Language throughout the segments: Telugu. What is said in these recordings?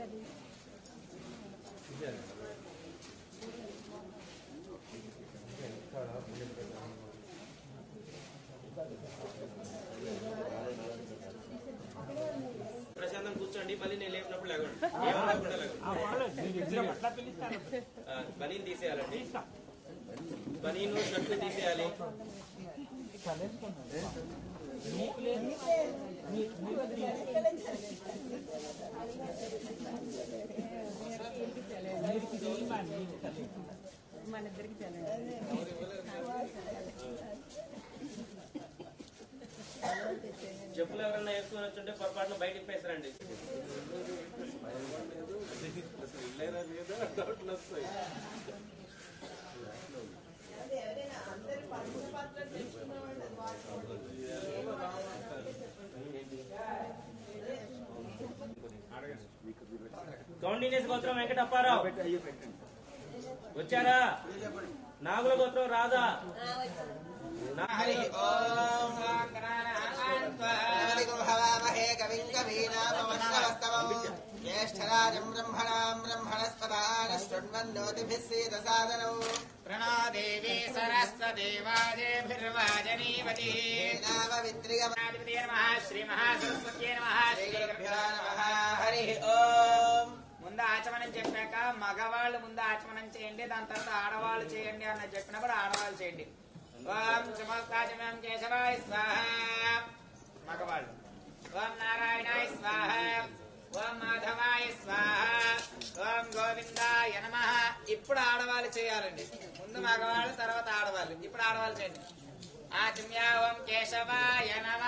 ప్రశాంతం కూర్చోండి మళ్ళీ నేను లేపినప్పుడు లేకండి ఏమనకుండా లేకండి ఆ, బనీన్ తీసేయాలండి బనీను షర్టు తీసేయాలి మన ఇద్దరికి చెప్పులు ఎవరన్నా వేసుకొని వచ్చుంటే పొరపాటున బయట ఇప్పేస్తారండి కౌండినేస్ గోత్రం వెంకటప్పారావు వచ్చారా నాగుల గోత్రం రాదా హరి ఓం హవామహే కవిం కవీనామవస్తవం జ్యేష్ఠరాజం బ్రహ్మణాం బ్రహ్మణస్పదాన శృణ్వన్నోతిభిः సీదసాదనం ప్రణాదేవి సరస్వదేవాజేభిర్వాజనీవతి నామవిత్రిగమాదిపతే నమః శ్రీ మహాసరస్వత్యే నమః శ్రీగురుభ్యో నమః హరి ఓం ముందు ఆచమనం చెప్పాక మగవాళ్ళు ముందు ఆచమనం చేయండి దాని తర్వాత ఆడవాళ్ళు చేయండి అన్న చెప్పినప్పుడు ఆడవాళ్ళు చేయండి ఓం సుమస్తాచమం కేశవాయ స్వాహ మగవాళ్ళు ఓం నారాయణాయ స్వాహ ఓం మాధవాయ స్వాహ ఓం గోవిందాయ నమ ఇప్పుడు ఆడవాళ్ళు చేయాలండి ముందు మగవాళ్ళు తర్వాత ఆడవాళ్ళు ఇప్పుడు ఆడవాళ్ళు చేయండి ఆచమ్య ఓం కేశవాయ నమ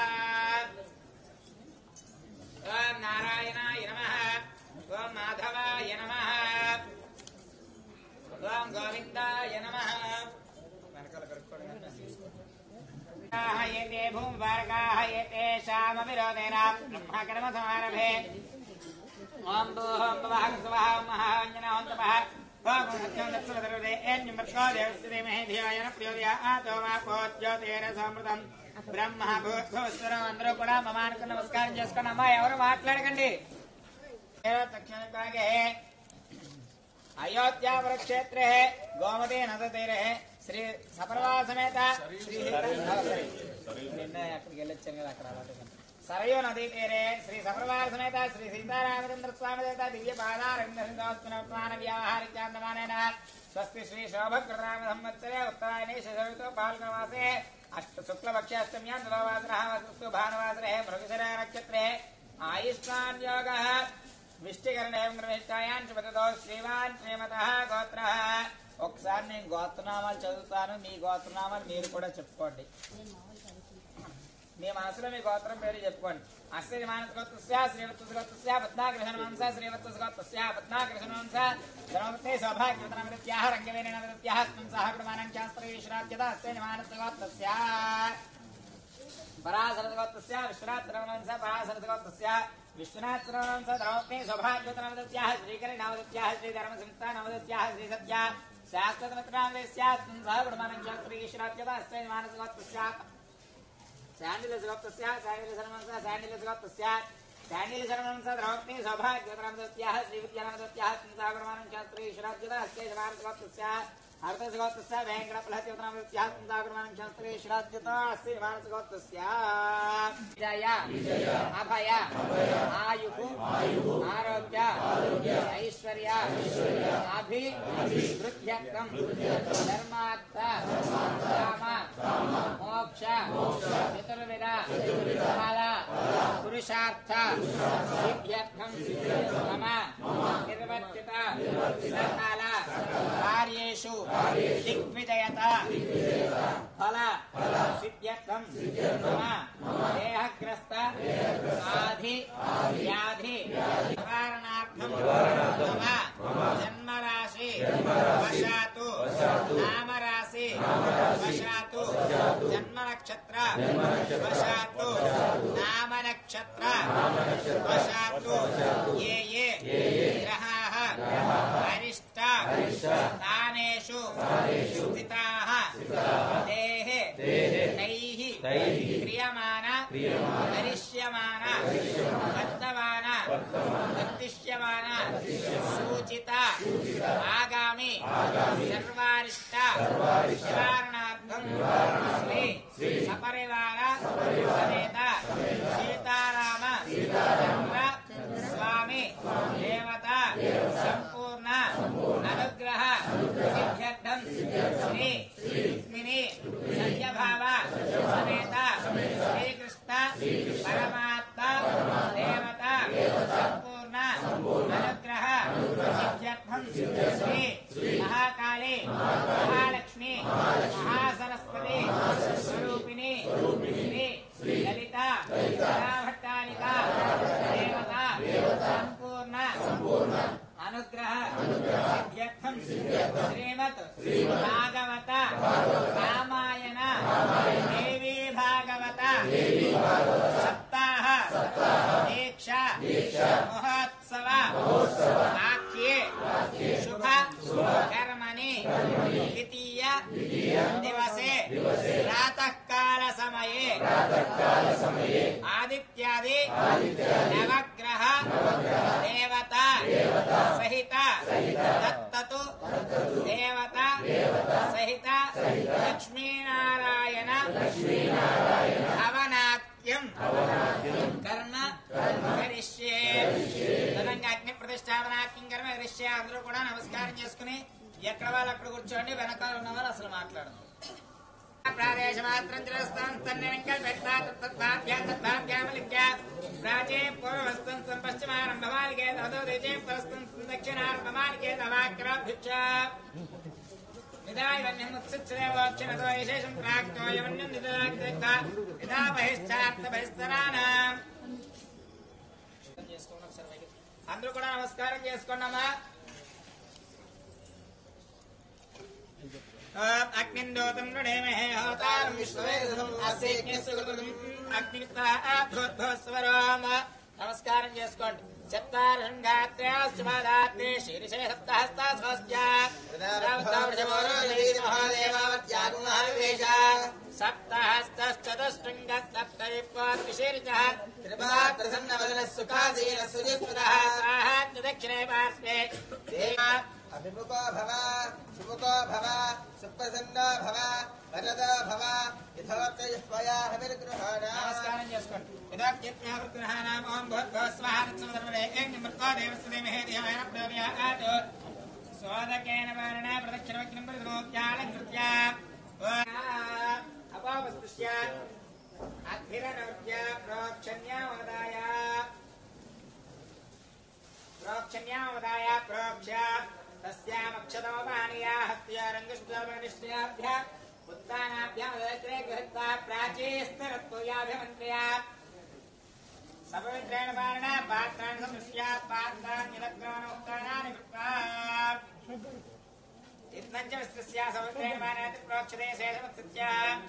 ఓం నారాయణాయ నమ ఓం మాధవాయ నమ ఓం గోవిందాయ నమ ఏతే భూమివర్గాः ఏతేషామవిరోధేన బ్రహ్మకర్మ సమారభే ఓం భూహోం భవః స్వః మహాంజనోం తపః ఓం సత్యం దత్సవదరుదే ఎన్నిమర్కో దేవస్థితిమహే ధియాయన ప్రియోదయాతో మా కోజ్యోతేన సమృతం బ్రహ్మ భూస్వరం అందరూ కూడా మమానికి నమస్కారం చేసుకోండి అమ్మా ఎవరు మాట్లాడకండి దక్షిణ భాగే అయోధ్యాపుర క్షేత్రే గోమతి నదతీరే శ్రీ సపర్వా సమేత శ్రీ నిన్న అక్కడికి వెళ్ళొచ్చాను కదా అక్కడ అలాంటి సరయూ నదీ తీరే శ్రీ సపర్వార సమేత శ్రీ సీతారామచంద్ర స్వామి దేవత దివ్య పాదారంగ వ్యవహారిత్యాంతమానేన స్వస్తి శ్రీ శోభకృతరామ సంవత్సరే ఉత్తరాయణే శశవితో పాల్గొనవాసే అష్ట శుక్లపక్ష అష్టమ్యాం దులవాసర వస్తు భానువాసరే మృగశర నక్షత్రే ఆయుష్మాన్ యోగ విష్టికరణం గ్రహిష్టాయాన్ శుభతో శ్రీవాన్ శ్రీమత గోత్ర ఒకసారి నేను గోత్రనామాలు చదువుతాను మీ గోత్రనామాలు మీరు కూడా చెప్పుకోండి మీ మనసులో మీ గోత్రం పేరు చెప్పుకోండి అస్య మానస గోత్రస్య శ్రీవత్స గోత్రస్య పద్మాకృష్ణ వంశ శ్రీవత్స గోత్రస్య పద్మాకృష్ణ వంశ ధర్మవతే సౌభాగ్యవతనమృత్యాహ రంగవేణమృత్యాహ స్కంసాహ ప్రమాణం శాస్త్రైశ్వరాజ్యత అస్య మానస గోత్రస్య పరాశరగోత్రస్య విశ్వనాథరమణంస పరాశరగోత్రస్య విశ్వనాథరమణంస ద్రౌపది సౌభాగ్యవతనమృత్యాహ శ్రీకరి నవదత్యాహ శ్రీధర్మ సంస్థ నవదత్యాహ శ్రీ సత్య శాస్త్రమిత్రాందేస్యాత్ం సహ ప్రమాణం శాస్త్రైశ్వరాజ్యత అస్య మానస గోత్రస్య శాండిలసగోప్తస్య శాండిలశర్మంస శాండిలసగోప్తస్య శాండిలశర్మంస ద్రౌపది సౌభాగ్యవతనమృత్యాహ శ్రీవిద్యానమృత్యాహ సహ ప్రమాణం శాస్త్రైశ్వరాజ్యత అస్య మానసగోత్రస్య అర్థసగోత్రస్య వేంకటప్లహత్యుతనమృత్యాహ సహ ప్రమాణం శాస్త్రైశ్వరాజ్యత అస్య మానసగోత్రస్య విజయ అభయ ఆయుః ఆరోగ్య ఐశ్వర్య అభి వృద్ధ్యత్వం ధర్మార్థ కామ మోక్ష చతుర్విధ ఫల పురుషార్థ సిద్ధ్యర్థం మమ నిర్వర్తిత సకాల కార్యేషు దిగ్విజయత ఫల సిద్ధ్యర్థం మమ దేహగ్రస్త ఆధి వ్యాధి నివారణార్థం మమ జన్మరాశి వశాతు నామరాశి వశాతు జన్మ నక్షత్ర వశాతు నామ నక్షత్ర వశాతు ఏ ఏ గ్రహాः అరిష్ట స్థానేషు స్థితాः దేహే తైః క్రియమాణ కరిష్యమాణ వర్తమాన నిర్దిశ్యమాన సూచిత ఆగామి సర్వారిష్ట నివారణార్థం శ్రీ సపరివార సమేత సీతారామ చంద్ర స్వామి దేవత సంపూర్ణ అనుగ్రహ సిద్ధ్యర్థం శ్రీ రుక్మిణి సత్యభావ సమేత శ్రీకృష్ణ పరమాత్మ దేవత సంపూర్ణ అనుగ్రహ సిద్ధ్యర్థం శ్రీ మహాకాళి మహాలక్ష్మి మహాసరస్వతి స్వరూపిణి శ్రీ లలిత భట్టాలిక దేవత సంపూర్ణ అనుగ్రహ సిద్ధ్యర్థం శ్రీమత్ భాగవత రామాయణ దేవీ భాగవత సప్తాహ దీక్ష మహోత్సవ వాక్యే శుభ కర్మణి ద్వితీయ దివసే ప్రాతకాల సమయే ఆదిత్యాది నవగ్రహ దేవత సహిత దత్తతు దేవత సహిత లక్ష్మీనారాయణ భవనాట్యం కర్మ కరిష్యే తదంగా అగ్ని ప్రతిష్టాపనాట్యం కర్మ కరిష్యే అందరూ కూడా నమస్కారం చేసుకుని ఎక్కడ వాళ్ళు అక్కడ కూర్చోండి వెనకాల ఉన్న వాళ్ళు అసలు మాట్లాడదు ప్రాదేశమాత్రం తిరస్తం తన్నెంకల్ పెట్టా తత్తాభ్యాం తత్తాభ్యామలిక్య ప్రాచే పూర్వస్తం పశ్చిమారంభమాలికే తదో దేశే పరస్తం దక్షిణారంభమాలికే తవాక్రాభిక్ష నిదాయ వన్యం ఉత్సిత్సేవోక్షణతో విశేషం ప్రాక్తో యవన్యం నిదాక్త నిదా బహిష్టార్థ బహిస్తరానాం అందరూ కూడా నమస్కారం చేసుకోండమ్మా అగ్నిందోతం నృణేమహే హోతారం విశ్వవేదం అస్యేజ్ఞస్సుకృతం అగ్నిత్వాభ్యోద్భవస్వరామ నమస్కారం చేసుకోండి చత్తారంగాత్రే శీర్షే సప్తహస్తా స్వస్య సప్తహస్తశ్చతుశృంగ సప్తవిశీర్ష దక్షిణే పార్శ్వే అభిముఖో భవ సుముఖో భవ సుప్రసన్నో భవ వరదో భవ యథోక్తయా హవిర్గృహాణ నమస్కారం చేసుకోండి యదాజ్ఞానాం ఓం భూర్భువస్వాహాత్సవధర్మదే ఏం మృత్వా దేవస్థదే మహేదేవాయ ప్రవ్యాహాత్ సోదకేన వారణ ప్రదక్షిణవగ్నం పరిధోత్యాలంకృత్య అపావస్తుష్య అద్భిరనోద్య ప్రోక్షణ్యావదాయ ప్రోక్షణ్యావదాయ ప్రోక్ష తస్యామక్షతమపానీయా హస్త్యారంగుష్టాభ్య उत्तानाभ्यामदग्रे गृहत्वा प्राचीस्तरत्वयाभिमन्त्र्या सपवित्रेण पाणिना पात्राणि संदृश्या पात्राणि निरग्राणोत्तरणानि कृत्वा इत्थञ्च विस्तृत्या सपवित्रेण पाणिनाति प्रोक्षते शेषमत्सृत्या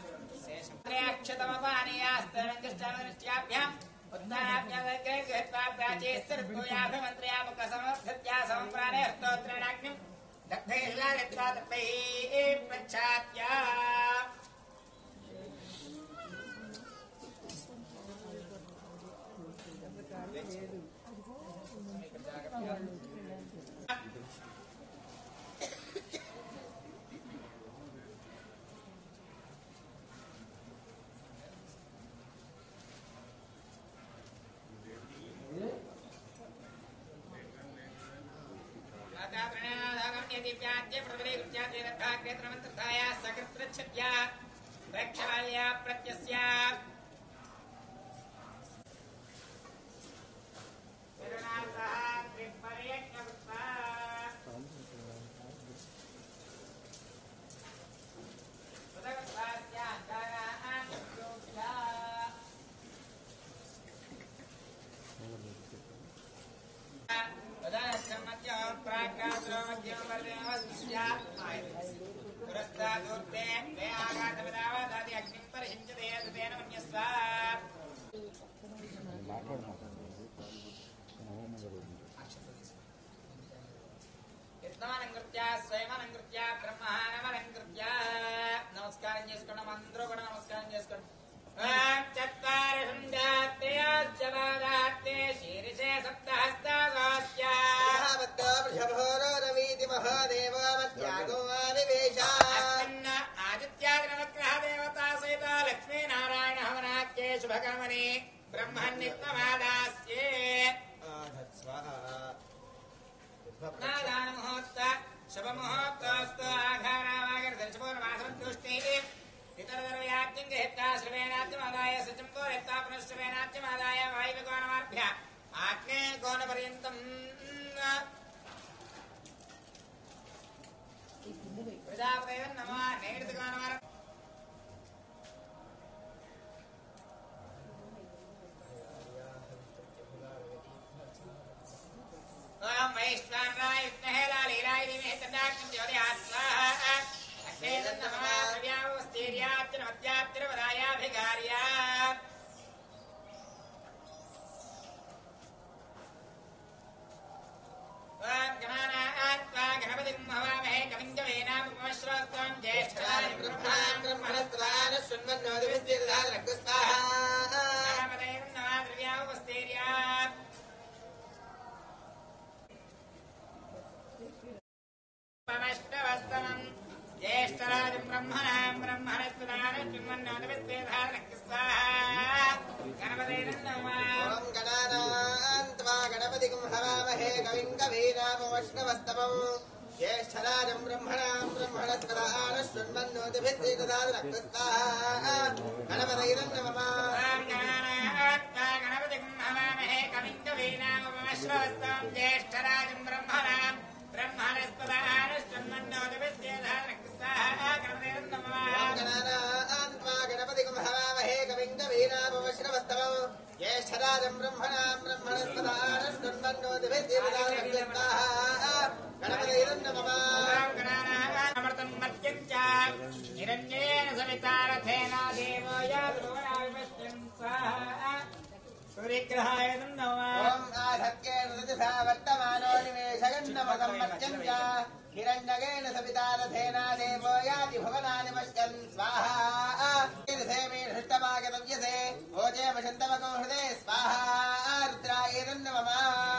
शेषमत्र्याक्षतमपानीयास्तरङ्गष्टामदृष्ट्याभ्याम् उत्तानाभ्यामदग्रे गृहत्वा प्राचीस्तरत्वयाभिमन्त्र्या मुखसमर्थत्या समप्राणे हस्तोत्तरणाग्निम् दग्धैर्लादित्वा दत्तैः प्रच्छात्या प्रक्षाल्या प्रत्यस्या పురస్తాదూర్తే తే ఆఘాతమిదావదాది అగ్నిం పరిహించతే తేన మన్యస్వ शुभकर्मणि ब्रह्मण्यत्वमादास्ये नादानमुहूर्त शुभमुहूर्तोऽस्तु आघारावागर्दर्शपूर्णमासन्तुष्टिः इतरदर्व्याप्तिं गृहीत्वा श्रवेणात्यमादाय सचम्बो यत्ता पुनः श्रवेणात्यमादाय वायुविकोणमाभ्य आग्ने कोणपर्यन्तम् प्रजापतये नमः नैऋतिकोणमार ओम वैश्वानराय विद्महे लालीलाय धीमहि तन्नाग्निं ज्योतिः स्वाहा अग्ने तन्नमः द्रव्यावस्तीर्यात्तिरमत्यात्तिरवदायाभिगार्या ओम गणानात्वा गणपतिं हवामहे कविं कवीनामुपमश्रवस्त्वं ज्येष्ठाय ब्रह्मान् ब्रह्मणस्त्वान् गणपतये नमः द्रव्यावस्तीर्यात् पमष्टवस्तमम् ज्येष्ठराजम् ब्रह्मणाम् ब्रह्मणस्पदानश्चिन्मन्नोदविस्वेधारः स्वाहा गणपतेन नमः गणपतिगुं हवामहे कविम् कवीनामवष्णवस्तमम् ज्येष्ठराजम् ब्रह्मणाम् ब्रह्मणस्पदानश्वन्मन्नोतिभिस्त्रीकृतारक्तस्ताः गणपतैरन्नमः ॐ गणानात्वा गणपतिम् हवामहे कविम् कवीनामुपमश्रवस्तमम् ज्येष्ठराजम् ब्रह्मणाम् ब्रह्मणस्पदानश्चिन्मन्नोदविस्वेधारः स्वाहा गणपतेन नमः गणानान्त्वा गणपतिगुं हवामहे कविम् कवीनामवष्णवस्तमम् ज्येष्ठराजम् ब्रह्मणाम् ब्रह्मणस्पदानश्वन्मन्नोतिभिस्त्रीकृतारक्तस्ताः गणपतैरन्नमः अमृतम् मत्यम् च हिरण्येन सवितारथेन देवो यादृवनाविपश्यन् स्वाहा सूर्यग्रहाय नमः ॐ आधत्केन रजसा वर्तमानो निमेषगन्नमदम् मत्यम् च हिरण्यगेन सवितारथेन देवो याति भुवनानि पश्यन् स्वाहा मे हृष्टमागतव्यसे ओचेमशन्तमको हृदे स्वाहा रुद्रायेदन्नमः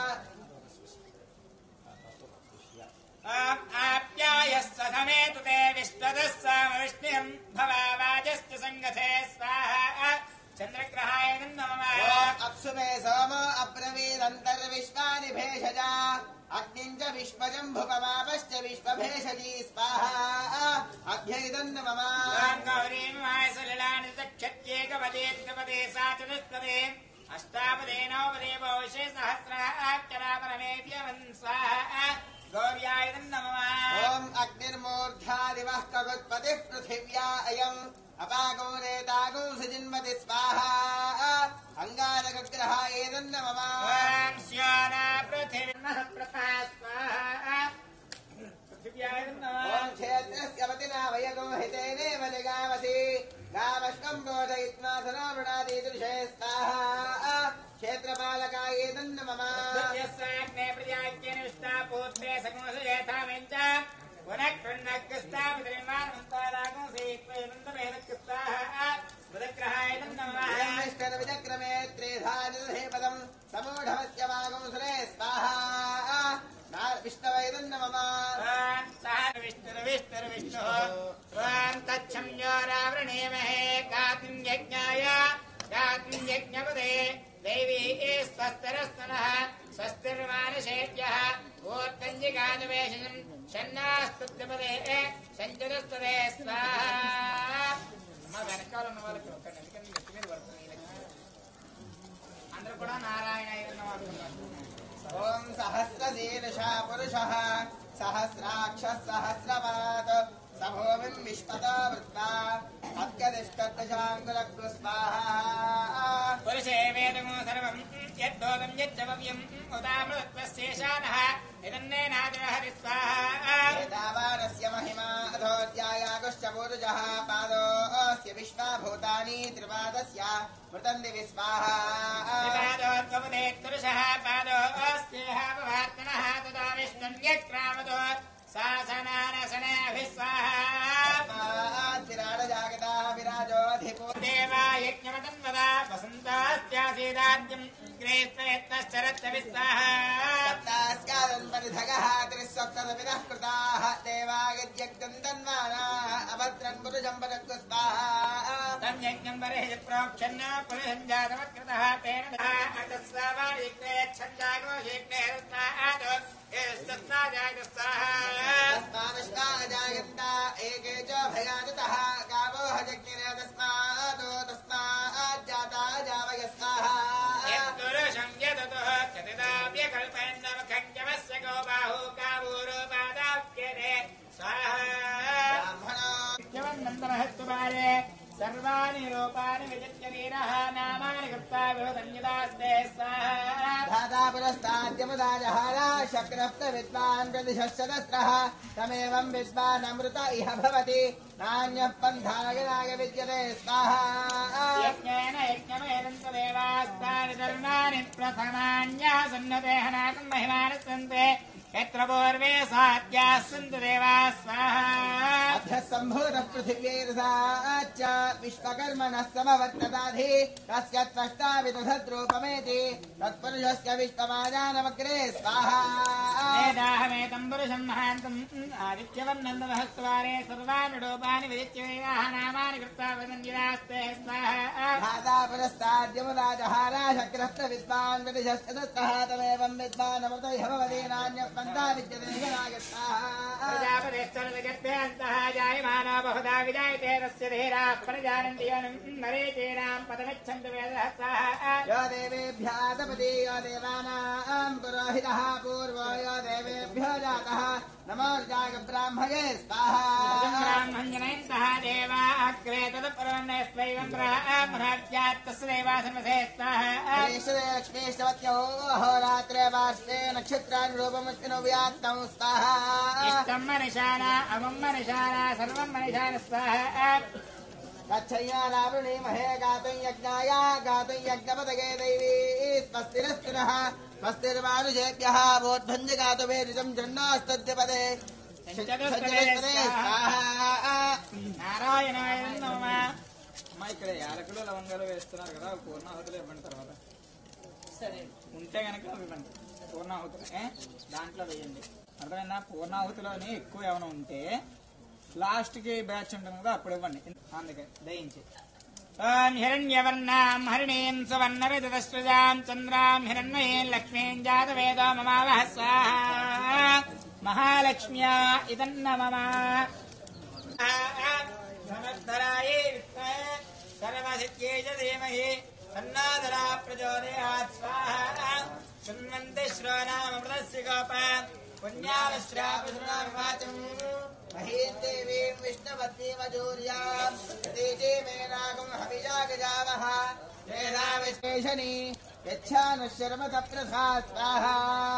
आप्यायस्व समेतु ते विश्वतः सामविष्ण्यम् भवावाजश्च सङ्गथे स्वाहा चन्द्रग्रहाय नमः अप्सुमे सोमो अब्रवीदन्तर्विश्वानि भेषजा अग्निम् च विश्वजम्भुकमापश्च विश्वभेषजी स्वाहा अभ्यैदन्नमः गौरीमाय सलिलानि चक्षत्येकपदे त्रिपदे सा चतुष्पदे अष्टापदे नवपदे भविष्ये सहस्राक्षरा परमेत्यवन् स्वाहा गौर्याय नमः ॐ अग्निर्मूर्धा दिवः कगुत्पतिः पृथिव्या अयम् अपागो नेतागो सजिन्मति स्वाहा अङ्गारकग्रहा एदन्नमः ॐ श्याना पृथिवीर्नः प्रथा स्वाहा पृथिव्याय नमः ॐ क्षेत्रस्य पतिना वयगो हितेनेव जगामसि गामश्वम् बोधयित्वा धनामृणादीदृशे स्वाहा क्षेत्रपालकाय एदन्नमः यस्याग्ने प्रजाज्ञेन विष्टा पूत्रे सगुणसुजेथामिञ्च पुनः कृण्णकृस्तामितरिमानमन्तारागुंसीत्वेदन्तमेदकृस्ताः मृदग्रहाय नमः विक्रमे त्रेधानिदधे पदम् समूढमस्य वागुंसुरे स्वाहा विष्णवैदन्नमः तच्छम्योरावृणेमहे कातिम् यज्ञाय कातिम् यज्ञपदे दैवी स्वस्तरस्तनः स्वस्तिर्मानशेभ्यः ऊर्कञ्जिकानुवेशनम् షన్నాస్తుపదే సంచరస్తుదే స్వాహ మా వెనకాల ఉన్న వాళ్ళకి ఒక్కటి ఎందుకంటే నెత్తి మీద పడుతుంది వీళ్ళకి. అందరూ కూడా నారాయణ అయ్యన్న వాడుతున్నారు ॐ सहस्रशीर्षा पुरुषः सहस्राक्षः सहस्रपात् स भूमिम् विश्वतो वृत्वा अत्यतिष्ठदशाङ्कुलग्रु स्वाहा పురుషే వేదమో సర్వం యద్దోదం యజ్జవ్యం ఉదామృతత్వశేషానః ఇదన్నేనాదిరహరి స్వాహా एतावानस्य महिमा अधोऽध्यायागुश्च पूरुजः पादोऽस्य विश्वाभूतानि त्रिपादस्य मृतन्ति विस्वाहा पादोद्गमने पुरुषः पादो अस्तेह पवार्तनः तदा विष्णुन्यक्रामतो शासनानसनाभिस्वाहा विराडजागताः विराजोऽधिपो देवा यज्ञमतन्वदा वसन्तास्त्यासीदाद्यम् विक्रेत्वेत्तश्चरत्तविस्ताः सप्तास्कादन् परिधगः त्रिस्वप्तदपिनः कृताः देवागद्यग्दम् तन्वानाः अभद्रन् पुरुषम् पदक्तु स्वाहा तं यज्ञं वरेः प्रोक्षन्न पुरुषं जातमत्कृतः तेन अतस्वामादिक्रेच्छन्दागो शीघ्रेरुत्तात् तस्मादश्वाजायन्ता एके च भयानतः गावो हजज्ञिरे तस्मादो तस्माज्जाता जावय स्वाहा यत्पुरुषं यदतुः चतुदाव्यकल्पन्नमखञ्चमस्य गो बाहु कावूरोपादाप्यते स्वाहा ब्राह्मणो नन्दनहस्तुबाले सर्वाणि रूपाणि विजित्य वीरः नामानि कृत्वा विवदन्यदास्ते स्वाहा धाता पुरस्ताद्यमुदाजहार शक्रप्त विद्वान् प्रतिशतस्रः तमेवं विद्वानमृत इह भवति नान्यः पन्थाय नाय विद्यते स्वाहा यज्ञेन यज्ञमेनं च देवास्तानि धर्माणि प्रथमान्याः सन्नते हनाकं महिमानः सन्ते यत्र पूर्वे साध्याः सन्तु देवाः स्वाहा अभ्यः सम्भूतः पृथिव्यैर्साच्च विश्वकर्मणः समवर्तताधि तस्य त्वष्टा विदधद्रूपमेति तत्पुरुषस्य विश्वमाजानमग्रे स्वाहा वेदाहमेतं पुरुषं महान्तम् आदित्यवन्नन्दमहस्त्वारे सर्वाणि रूपाणि विदित्य देवाः नामानि कृत्वा वदन्यदास्ते स्वाहा धाता पुरस्ताद्यमुदाजहार शक्रस्त विद्वान् प्रतिशस्तः तमेवं विद्वानमृत इह भवति नान्यः पन्था विद्यते नागस्ताः प्रजापतिश्चरजगद्भ्यन्तः जायमानो बहुधा विजायते तस्य धीराः प्रजानन्ति योनिं नरेचेनां पदमिच्छन्तु वेदः यो देवेभ्यः तपति यो देवानां पुरोहितः पूर्वो यो देवेभ्यो जातः नमोर्जाग ब्राह्मणे स्वाहा ब्राह्मञ्जनयन्तः देवा अग्रे तदपरवन्नस्वैवं ब्राह्मणाभ्यात्तस्य देवासनमसे स्वाहा लक्ष्मीष्टवत्यो अहोरात्रे वार्षे नक्षत्रान् रूपमस्मिनो व्यात्तं स्वाहा इष्टं मनिषाना अमं मनिषाना सर्वं मनिषान स्वाहा गच्छय्यालावृणी महे गातुं यज्ञाय गातुं यज्ञपदगे दैवी स्वस्तिरस्तिरः स्वस्तिर्मानुषेभ्यः वोद्भञ्ज गातुमेरितं जन्नास्तद्यपदे చతుష్పదే स्वाहा నారాయణాయ నమః అమ్మా ఇక్కడ యాలకులు లవంగాలు వేస్తున్నారు కదా పూర్ణాహుతులు ఇవ్వండి తర్వాత సరే ఉంటే కనుక అవి ఇవ్వండి పూర్ణాహుతులు ఏ? దాంట్లో వేయండి అర్థమైందా పూర్ణాహుతిలోని ఎక్కువ ఏమైనా ఉంటే లాస్ట్ కి బ్యాచ్ ఉంటుంది కదా అప్పుడు ఇవ్వండి అందుకే దయించి ఓం హిరణ్యవర్ణాం హరిణీం సువర్ణరజతశ్రుజాం చంద్రాం హిరణ్మయీం లక్ష్మీం జాతవేదో మమావహ స్వాహా మహాలక్ష్మ్యా ఇదన్న మమ సమర్థరాయే విద్మహే సర్వసిద్ధ్యే చ ధీమహి తన్నాదరా ప్రచోదయాత్ స్వాహా శృణ్వంతి శ్రోణామృతస్య గోప పుణ్యాలశ్రాపశృణావివాచం महीम् देवीम् विष्णवतीमजूर्याम् तेजे मेनागम् हविजागजावः तेषा विश्वेशनी यच्छानुशर्मत प्रथा स्वाहा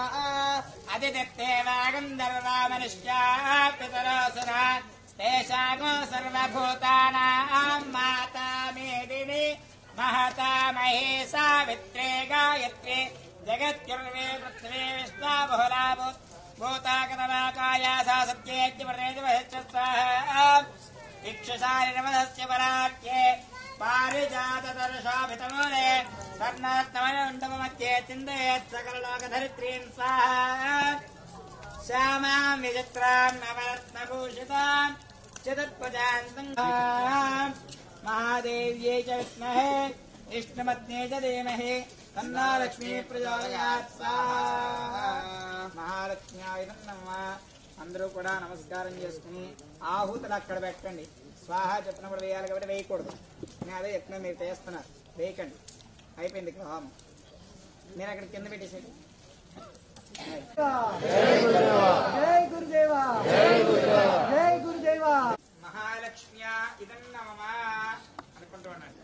అదిదేవాగంధర్వా మనుష్యా పితరోసురా తేషాగో సర్వభూతానాం మాతా మేదిని మహతా మహే సావిత్రే గాయత్రి జగత్యుర్వే పృథ్వీ విష్ణా బహుళా భూతాగతమాకాయా సా సత్యేత్యమృతేజ స్వాహా ఇక్షుషారిరమధస్య పరాఖ్యే పారిజాతదర్శాభితమూలే స్వర్ణరత్నమయుండమధ్యే చిందయేత్ సకలలోకధరిత్రీం స్వాహా శ్యామాం విచిత్రాం నవరత్నభూషితాం చతుర్భుజాంతం మహాదేవ్యై చ విద్మహే విష్ణుమత్నే చ ధీమహి తన్నా లక్ష్మీ ప్రచోదయాత్ స్వాహా మహాలక్ష్మ్యాయ నమ అందరూ కూడా నమస్కారం చేసుకుని ఆహుతులు అక్కడ పెట్టండి స్వాహ చెప్పినప్పుడు వేయాలి కాబట్టి వేయకూడదు నేను అదే చెప్తున్నా మీరు చేస్తున్నారు వేయకండి అయిపోయింది ఇక్కడ హోమం నేను అక్కడ కింద పెట్టేసేది జై గురుదేవా జై గురుదేవా జై గురుదేవా మహాలక్ష్మ్యా ఇదన్న మమ అనుకుంటూ ఉన్నాడు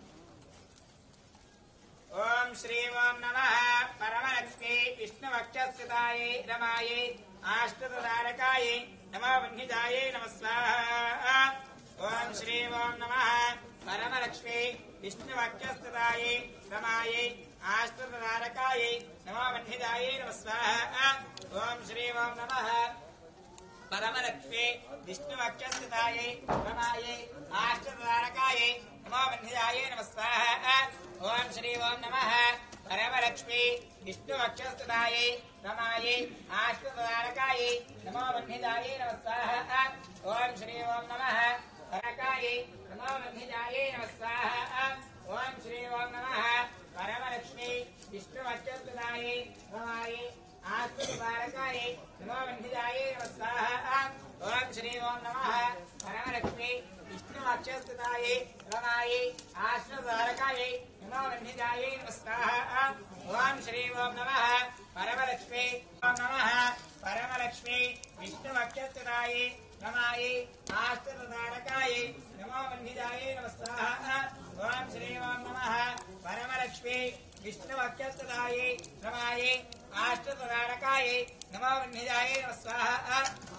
ఓం శ్రీ ఓం నమ పరమలక్ష్మి విష్ణువక్షస్థితాయై రమాయై ఆష్టదారకాయై నమో వన్నిజాయై నమ స్వాహా ఓం శ్రీ ఓం నమ పరమలక్ష్మి విష్ణువక్షస్థితాయై రమాయై ఆష్టదారకాయై నమో వన్నిజాయై నమ స్వాహా ఓం శ్రీ ఓం నమ పరమలక్ష్మి విష్ణువక్షస్థితాయై రమాయై ఆష్టదారకాయై నమో వన్నిజాయై నమ స్వాహా ఓం శ్రీ ఓం నమ పరమలక్ష్మి విష్ణు అక్షస్తుదాయై రమాయై ఆశ్వతారకాయై నమో వన్నిదాయై నమ స్వాహ ఓం శ్రీ ఓం నమ పరకాయై నమో వన్నిదాయై నమ స్వాహ ఓం శ్రీ ఓం నమ పరమలక్ష్మి విష్ణు అక్షస్తుదాయై రమాయై ఆశ్వతారకాయై నమో వన్నిదాయై నమ స్వాహ ఓం శ్రీ ఓం నమ పరమలక్ష్మి విష్ణు అక్షస్తుదాయై రమాయై ఆశ్వతారకాయై నమో వన్నిదాయై నమ స్వాహ ఓం శ్రీ ఓం నమ పరమలక్ష్మి ఓం నమ పరమలక్ష్మి విష్ణు అక్షస్తుదాయై రమాయై ఆశ్వతారకాయై నమో వన్నిదాయై నమ స్వాహ ఓం శ్రీ ఓం నమ పరమలక్ష్మి విష్ణు అక్షస్తుదాయై రమాయై ఆశ్వతారకాయై నమో వన్నిదాయై నమ స్వాహ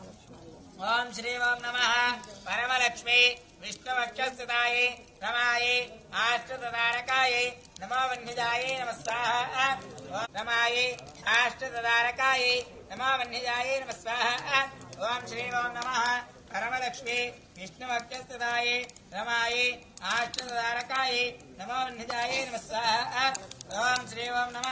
ఓం శ్రీ ఓం నమ పరమలక్ష్మి విష్ణువక్షస్థితాయై రమాయై ఆష్టదారకాయై నమో వన్నిజాయై నమ స్వాహ ఓం రమాయై ఆష్టదారకాయై నమో వన్నిజాయై నమ స్వాహ ఓం శ్రీ ఓం నమ పరమలక్ష్మి విష్ణువక్షస్థితాయై రమాయై ఆష్టదారకాయై నమో వన్నిజాయై నమ స్వాహ ఓం శ్రీ ఓం నమ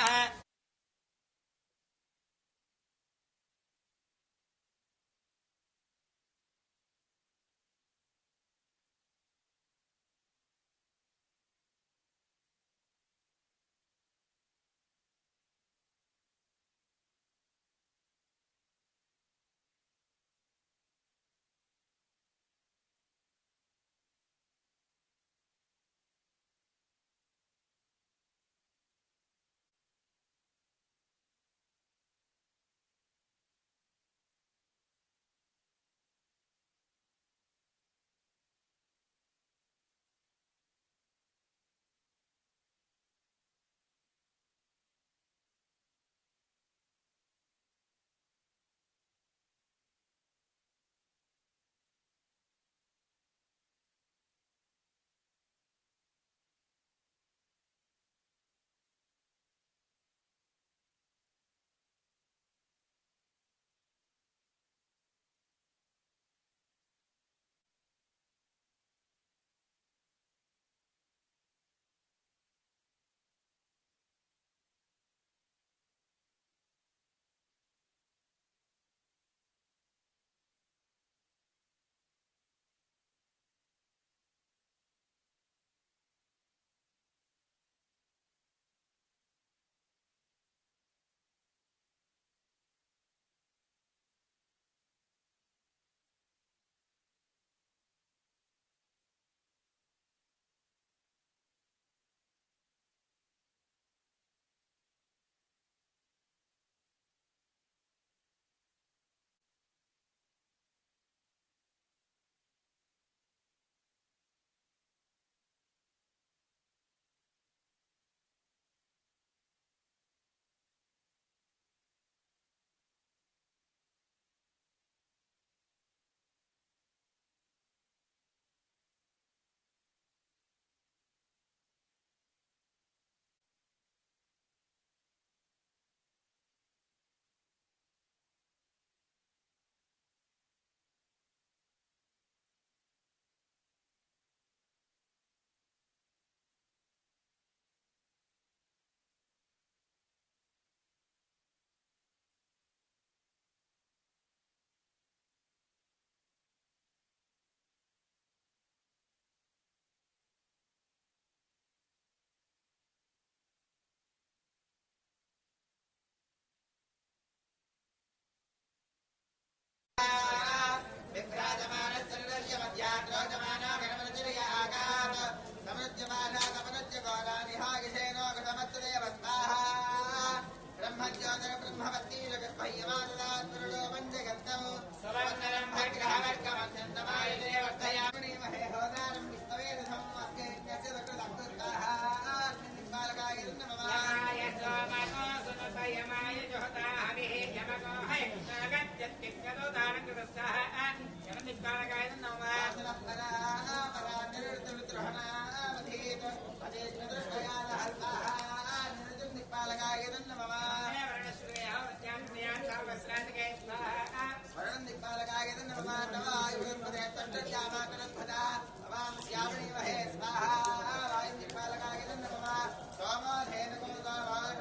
स्वाहा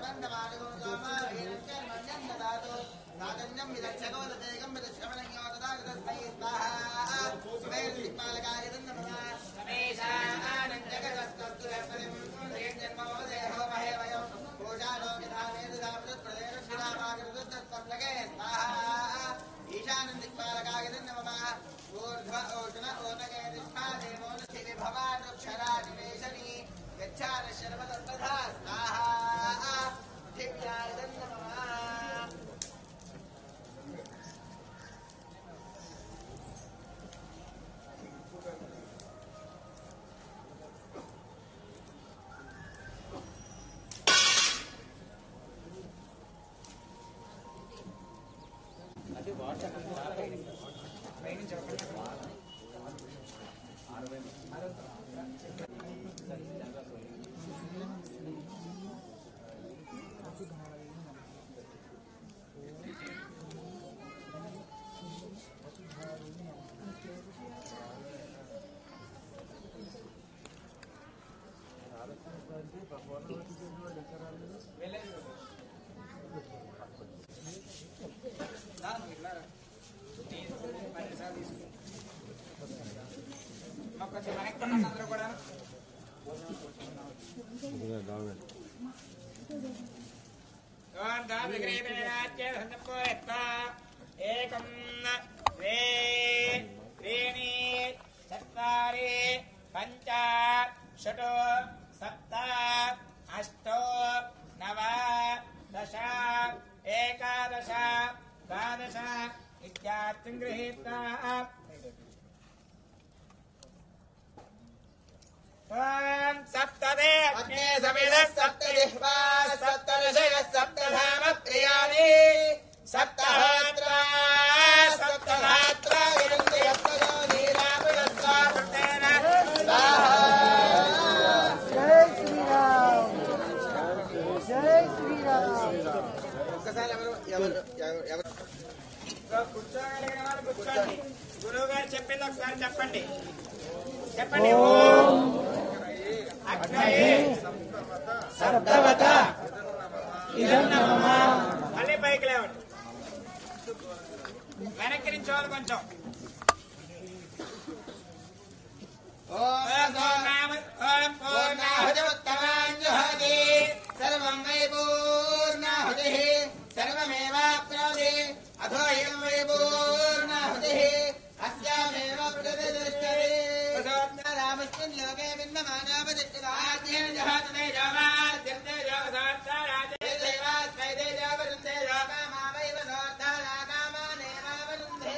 भवान् वृक्षराजवेशनी गच्छान शर्वतर्पधा स्वाहा दिव्याय नमः మాకు కొంచెం వెనక్కి ఉండండి అందరూ కూడా ఏకం ద్వే త్రీణి చత్వారి పంచ షట్ సప్త అష్టో నవ దశ ఏకాదశ ద్వాదశ ఇత్యార్థం గృహీత్వా त्वां सप्तदे अग्ने समिधः सप्तजिह्वा सप्तऋषयः सप्तधाम प्रियाणि सप्तहोत्रा सप्तधात्रा विरुन्धि सप्तयो नीरापुरस्वामृतेन జై శ్రీరామ్ జై శ్రీరామ్ ఒక్కసారి ఎవరు ఎవరు ఎవరు ఎవరు కూర్చోగలిగిన వాళ్ళు కూర్చోండి గురువు గారు చెప్పింది ఒకసారి చెప్పండి చెప్పండి ఓం అగ్నయే సప్తవత ఇదం నమః మళ్ళీ పైకి లేవండి వెనక్కి నుంచి వాళ్ళు కొంచెం ఓం ఓం పూర్ణామ ఓం పూర్ణాహుతిముత్తమాంజుహోతి సర్వం వై పూర్ణాహుతిః సర్వమేవాప్నోతి అథో ఇదం వై పూర్ణాహుతిః అస్యామేవ ప్రతిష్టతే రామస్మిన్ లోకే విన్నమానాపదిష్టిరాజ్యేన జహాతనే జామాద్యంతే జావసాత్తారాజే దేవాస్మై దేజావరుంధే రామావైవ నోర్ధారాకామానేవావరుంధే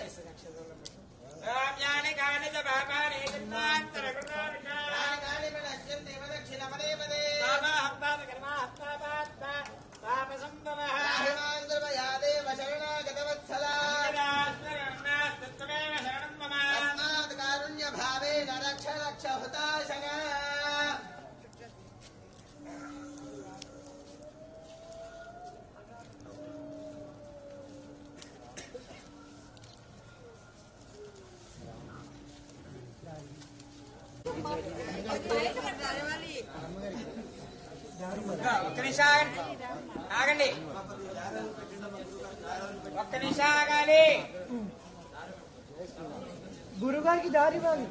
రామ్యాని కాని చ పాపాని చిన్నాంతరకృతానికా కాని ప్రదక్ష్యంతే ప్రదక్షిణ పదే పదే పాపహత్పాద కర్మాహత్పాపాత్మ పాపసంభవః రాహిమాన్ కృపయాదేవ శరణాగతవత్సలా తత్వమేవ శరణం మమ తస్మాత్ కారుణ్య భావేన రక్ష రక్ష హుతాశన ఒక్క నిమిషం ఆగండి. ఆగండి ఒక్క నిమిషం ఆగాలి గురుగారికి దారి ఇవ్వాలి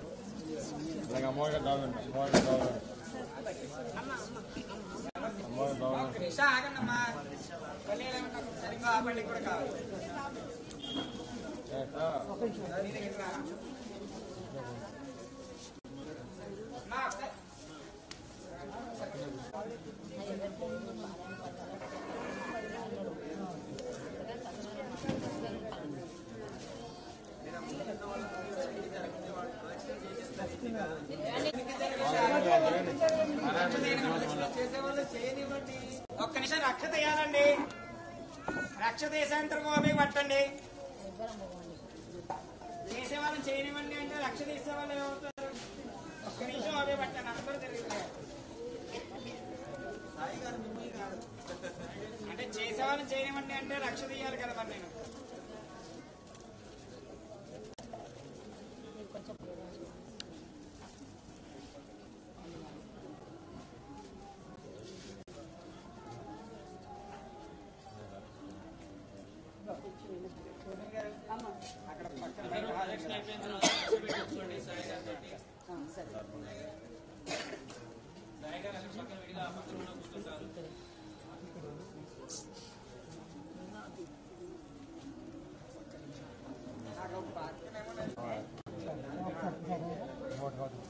ఒక్క నిమిషం ఆగండి అమ్మా పల్లీలు ఏమన్నా సరిగ్గా ఆపండి కూడా కావాలి నీ దగ్గరికి రా. అమ్మా, ఒకసారి. ఒక్క నిమిషం రక్ష తీయాలండి రక్ష తీసేంతరం ఓపిక పట్టండి చేసేవాళ్ళని చేయనివ్వండి అంటే రక్ష తీసేవాళ్ళు ఏమవుతారు ఒక్క నిమిషం ఓపిక పట్టండి అందరూ తిరుగుతారు అంటే చేసేవాళ్ళని చేయనివ్వండి అంటే రక్ష తీయాలి కదా మరి నేను అక్కడ పక్కన ప్రదక్షిణ అయిపోయిన తర్వాత లక్ష్మి కూర్చోండి సాయి గారితో సాయి గారు అక్కడ పక్కన విడిగా ఆ పక్కన ఉన్న కూర్చుంటారు నాకు పక్కన ఏమన్నా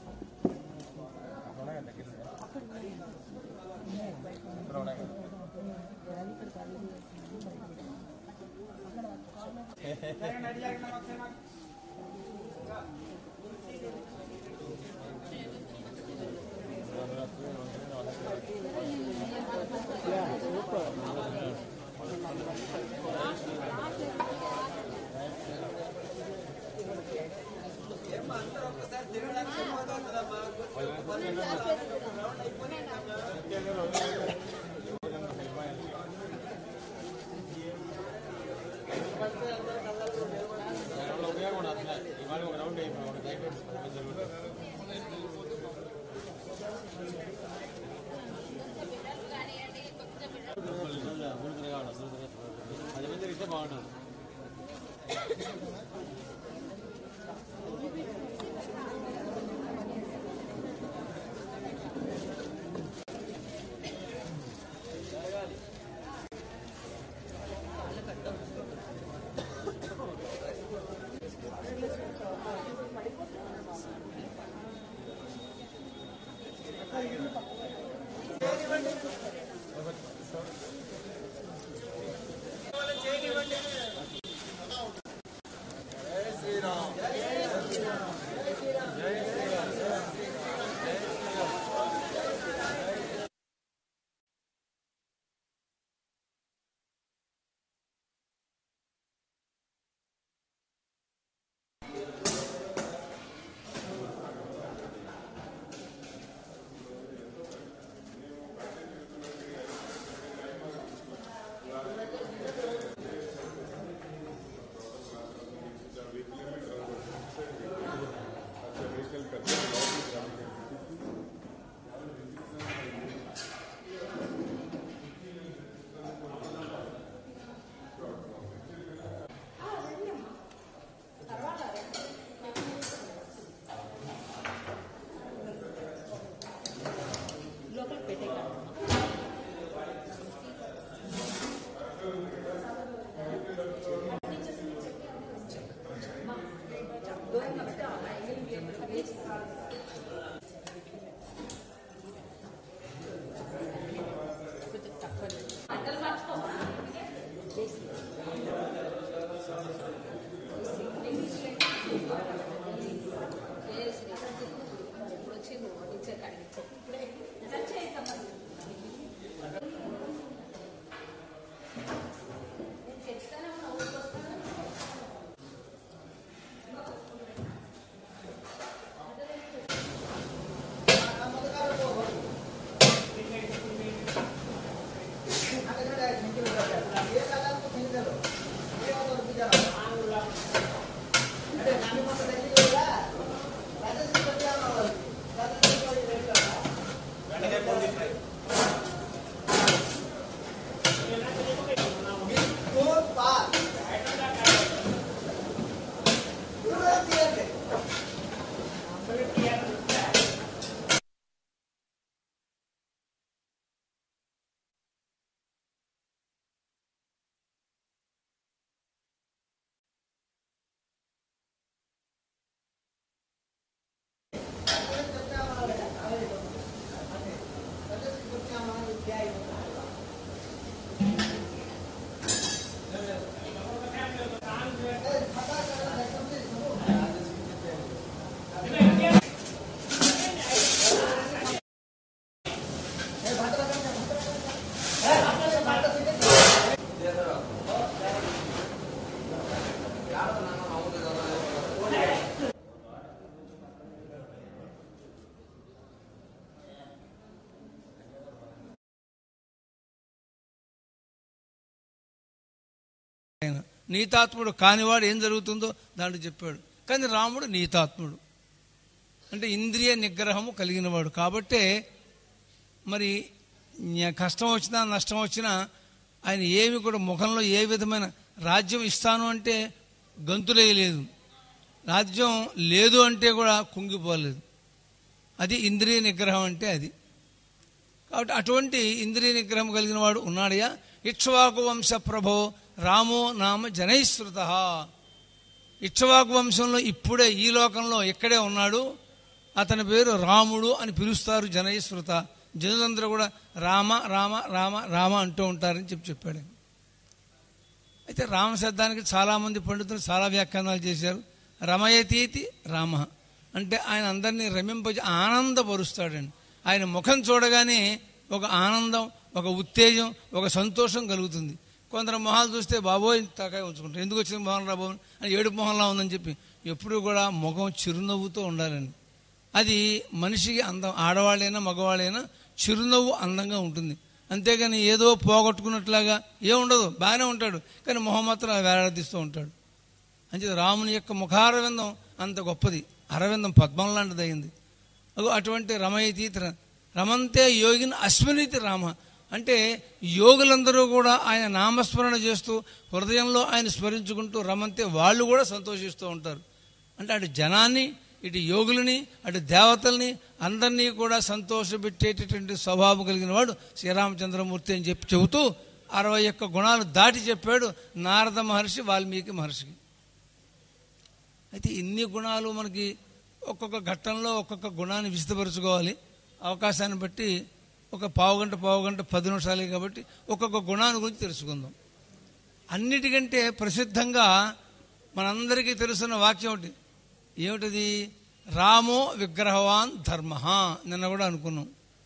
ఆయన నీతాత్ముడు కానివాడు ఏం జరుగుతుందో దాంట్లో చెప్పాడు కానీ రాముడు నీతాత్ముడు అంటే ఇంద్రియ నిగ్రహము కలిగినవాడు కాబట్టే మరి న్య- కష్టం వచ్చినా నష్టం వచ్చినా ఆయన ఏమి కూడా ముఖంలో ఏ విధమైన రాజ్యం ఇస్తాను అంటే గంతులేయలేదు రాజ్యం లేదు అంటే కూడా కుంగిపోలేదు అది ఇంద్రియ నిగ్రహం అంటే అది కాబట్టి అటువంటి ఇంద్రియ నిగ్రహం కలిగిన వాడు ఉన్నాడయా ఇక్ష్వాకు వంశ ప్రభో రామో నామ జనైశ్రుత ఇక్ష్వాకు వంశంలో ఇప్పుడే ఈ లోకంలో ఇక్కడే ఉన్నాడు అతని పేరు రాముడు అని పిలుస్తారు జనైశ్రుత జనులందరూ కూడా రామ రామ రామ రామ అంటూ ఉంటారని చెప్పి చెప్పాడు ఆయన. అయితే రామ శబ్దానికి చాలామంది పండితులు చాలా వ్యాఖ్యానాలు చేశారు రమయతీతి రామ అంటే ఆయన అందరినీ రమింపజే ఆనందపరుస్తాడండి ఆయన ముఖం చూడగానే ఒక ఆనందం ఒక ఉత్తేజం ఒక సంతోషం కలుగుతుంది కొందరు మొహాలు చూస్తే బాబోయ్ తకాయ ఉంచుకుంటారు ఎందుకు వచ్చిన మొహం రా బాబు అని ఏడు మొహంలా ఉందని చెప్పి ఎప్పుడూ కూడా ముఖం చిరునవ్వుతో ఉండాలండి అది మనిషికి అందం ఆడవాళ్ళైనా మగవాళ్ళైనా చిరునవ్వు అందంగా ఉంటుంది అంతేగాని ఏదో పోగొట్టుకున్నట్లాగా ఏముండదు బాగానే ఉంటాడు కానీ మొహం మాత్రం వేలాడదీస్తూ ఉంటాడు అంతే రాముని యొక్క ముఖారవిందం అంత గొప్పది అరవిందం పద్మం లాంటిది అయింది అగో అటువంటి రమయతీత రమంతే యోగిని అశ్వనీతి రామ అంటే యోగులందరూ కూడా ఆయన నామస్మరణ చేస్తూ హృదయంలో ఆయన స్మరించుకుంటూ రమంతే వాళ్ళు కూడా సంతోషిస్తూ ఉంటారు అంటే అటు జనాన్ని ఇటు యోగులని అటు దేవతల్ని అందరినీ కూడా సంతోషపెట్టేటటువంటి స్వభావం కలిగిన వాడు శ్రీరామచంద్రమూర్తి అని చెప్పి చెబుతూ అరవై ఒక్క గుణాలు దాటి చెప్పాడు నారద మహర్షి వాల్మీకి మహర్షికి అయితే ఇన్ని గుణాలు మనకి ఒక్కొక్క ఘట్టంలో ఒక్కొక్క గుణాన్ని విశదపరచుకోవాలి అవకాశాన్ని బట్టి ఒక పావుగంట పావుగంట పది నిమిషాలే కాబట్టి ఒక్కొక్క గుణాన్ని గురించి తెలుసుకుందాం అన్నిటికంటే ప్రసిద్ధంగా మనందరికీ తెలుసున్న వాక్యం ఒకటి ఏమిటది రామో విగ్రహవాన్ ధర్మ నిన్న కూడా అనుకున్నాం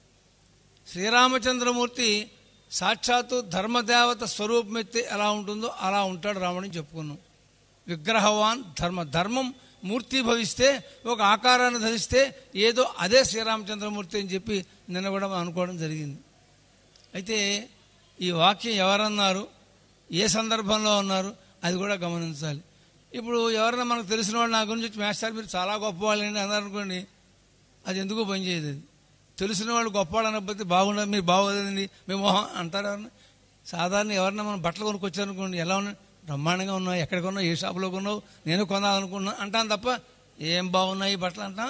శ్రీరామచంద్రమూర్తి సాక్షాత్తు ధర్మదేవత స్వరూపమెత్తి ఎలా ఉంటుందో అలా ఉంటాడు రాముడని చెప్పుకున్నాం విగ్రహవాన్ ధర్మ ధర్మం మూర్తి భవిస్తే ఒక ఆకారాన్ని ధరిస్తే ఏదో అదే శ్రీరామచంద్రమూర్తి అని చెప్పి నిన్న కూడా మనం అనుకోవడం జరిగింది అయితే ఈ వాక్యం ఎవరన్నారు ఏ సందర్భంలో ఉన్నారు అది కూడా గమనించాలి ఇప్పుడు ఎవరైనా మనకు తెలిసిన వాళ్ళు నా గురించి వచ్చి మేస్టార్ మీరు చాలా గొప్పవాళ్ళండి అన్నారు అనుకోండి అది ఎందుకు పనిచేయదు అది తెలిసిన వాళ్ళు గొప్పవాళ్ళు అనకపోతే బాగుండదు మీరు బాగోదండి మీ మొహం అంటారు ఎవరన్నా సాధారణ ఎవరన్నా మనం బట్టలు కొనుక్కొచ్చారనుకోండి ఎలా ఉన్నాయి బ్రహ్మాండంగా ఉన్నావు ఎక్కడ కొన్నావు ఏ షాపులో కొన్నావు నేను కొనాలనుకున్నా అంటాను తప్ప ఏం బాగున్నాయి ఈ బట్టలు అంటా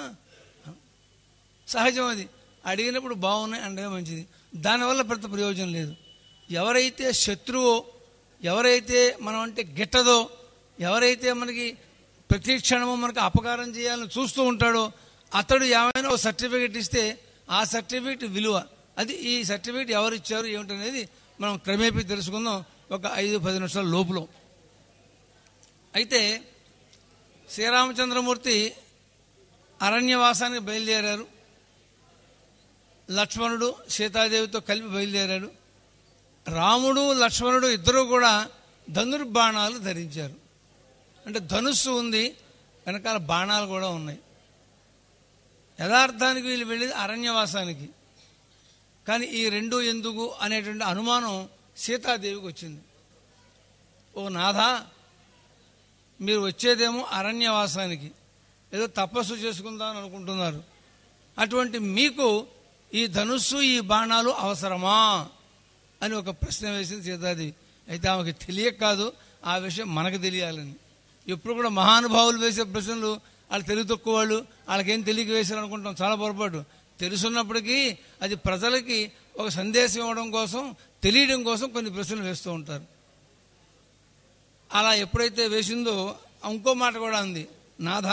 సహజం అది అడిగినప్పుడు బాగున్నాయి అంటే మంచిది దానివల్ల పెద్ద ప్రయోజనం లేదు ఎవరైతే శత్రువో ఎవరైతే మనం అంటే గిట్టదో ఎవరైతే మనకి ప్రతి క్షణము మనకు అపకారం చేయాలని చూస్తూ ఉంటాడో అతడు ఏమైనా ఒక సర్టిఫికెట్ ఇస్తే ఆ సర్టిఫికెట్ విలువ అది ఈ సర్టిఫికెట్ ఎవరు ఇచ్చారు ఏమిటనేది మనం క్రమేపీ తెలుసుకుందాం ఒక ఐదు పది నిమిషాల లోపులో అయితే శ్రీరామచంద్రమూర్తి అరణ్యవాసానికి బయలుదేరారు లక్ష్మణుడు సీతాదేవితో కలిపి బయలుదేరాడు రాముడు లక్ష్మణుడు ఇద్దరూ కూడా ధనుర్బాణాలు ధరించారు అంటే ధనుస్సు ఉంది వెనకాల బాణాలు కూడా ఉన్నాయి యథార్థానికి వీళ్ళు వెళ్ళేది అరణ్యవాసానికి కానీ ఈ రెండు ఎందుకు అనేటువంటి అనుమానం సీతాదేవికి వచ్చింది ఓ నాథా మీరు వచ్చేదేమో అరణ్యవాసానికి ఏదో తపస్సు చేసుకుందామని అనుకుంటున్నారు అటువంటి మీకు ఈ ధనుస్సు ఈ బాణాలు అవసరమా అని ఒక ప్రశ్న వేసింది సీతాదేవి అయితే ఆమెకి తెలియక కాదు ఆ విషయం మనకు తెలియాలని ఎప్పుడు కూడా మహానుభావులు వేసే ప్రశ్నలు వాళ్ళు తెలివి తక్కువ వాళ్ళు వాళ్ళకేం తెలియక వేశారు అనుకుంటాం చాలా పొరపాటు తెలుసున్నప్పటికీ అది ప్రజలకి ఒక సందేశం ఇవ్వడం కోసం తెలియడం కోసం కొన్ని ప్రశ్నలు వేస్తూ ఉంటారు అలా ఎప్పుడైతే వేసిందో ఇంకో మాట కూడా ఉంది నాథ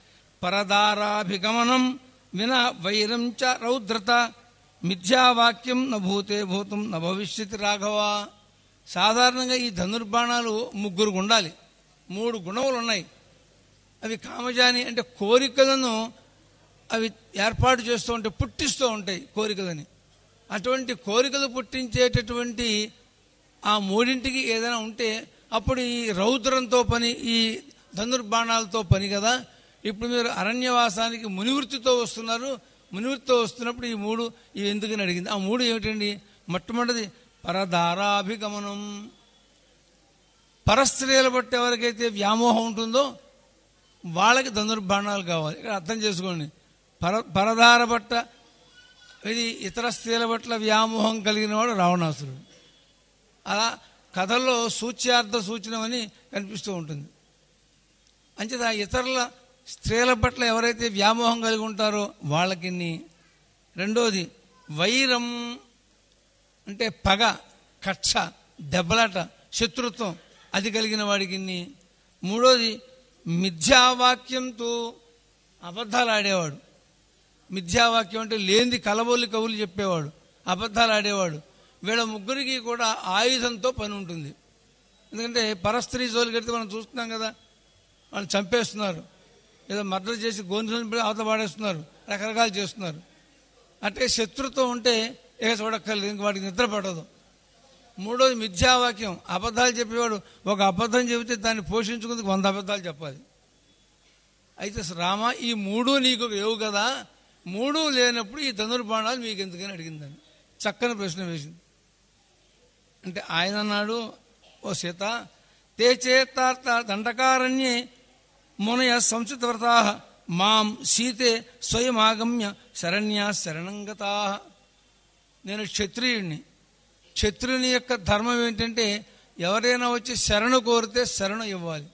పరదారాభిగమనం విన వైరం చ రౌద్రత మిథ్యావాక్యం న భూతే భూతం న భవిష్యత్ రాఘవ సాధారణంగా ఈ ధనుర్బాణాలు ముగ్గురు ఉండాలి మూడు గుణములు ఉన్నాయి అవి కామజాని అంటే కోరికలను అవి ఏర్పాటు చేస్తూ ఉంటాయి పుట్టిస్తూ ఉంటాయి కోరికలని అటువంటి కోరికలు పుట్టించేటటువంటి ఆ మూడింటికి ఏదైనా ఉంటే అప్పుడు ఈ రౌద్రంతో పని ఈ ధనుర్బాణాలతో పని కదా ఇప్పుడు మీరు అరణ్యవాసానికి మునివృత్తితో వస్తున్నారు మునివృత్తితో వస్తున్నప్పుడు ఈ మూడు ఇవి ఎందుకని అడిగింది ఆ మూడు ఏమిటండి మొట్టమొదటిది పరధారాభిగమనం పరస్త్రీల బట్టి ఎవరికైతే వ్యామోహం ఉంటుందో వాళ్ళకి ధనుర్బాణాలు కావాలి ఇక్కడ అర్థం చేసుకోండి పర పరధార బట్ట ఇది ఇతర స్త్రీల పట్ల వ్యామోహం కలిగిన వాడు రావణాసురుడు అలా కథల్లో సూచ్యార్థ సూచనమని కనిపిస్తూ ఉంటుంది అంచేత ఇతరుల స్త్రీల పట్ల ఎవరైతే వ్యామోహం కలిగి ఉంటారో వాళ్ళకి రెండోది వైరం అంటే పగ కక్ష దెబ్బలాట శత్రుత్వం అది కలిగిన వాడికి మూడోది మిథ్యావాక్యంతో అబద్ధాలు ఆడేవాడు మిథ్యావాక్యం అంటే లేనిది కలబోలి కవులు చెప్పేవాడు అబద్ధాలు ఆడేవాడు వీళ్ళ ముగ్గురికి కూడా ఆయుధంతో పని ఉంటుంది ఎందుకంటే పరస్త్రీ జోలికి వెళ్తే మనం చూస్తున్నాం కదా వాళ్ళు చంపేస్తున్నారు ఏదో మర్డర్ చేసి గొంతు అవతల పాడేస్తున్నారు రకరకాలు చేస్తున్నారు అంటే శత్రుత్వం ఉంటే ఇక చూడక్కర్లేదు ఇంక వాడికి నిద్ర పడదు మూడోది మిథ్యావాక్యం అబద్ధాలు చెప్పేవాడు ఒక అబద్ధం చెబితే దాన్ని పోషించుకుందుకు వంద అబద్ధాలు చెప్పాలి అయితే రామ ఈ మూడు నీకు లేవు కదా మూడు లేనప్పుడు ఈ ధనుర్బాణాలు మీకు ఎందుకని అడిగిందని చక్కని ప్రశ్న వేసింది అంటే ఆయన అన్నాడు ఓ సీత తే చేతార్థ దండకారణ్యే మునయ సంస్కృతవ్రతా మాం సీతే స్వయం ఆగమ్య శరణ్యా శరణంగతా నేను క్షత్రియుడిని క్షత్రుని యొక్క ధర్మం ఏంటంటే ఎవరైనా వచ్చి శరణు కోరితే శరణు ఇవ్వాలి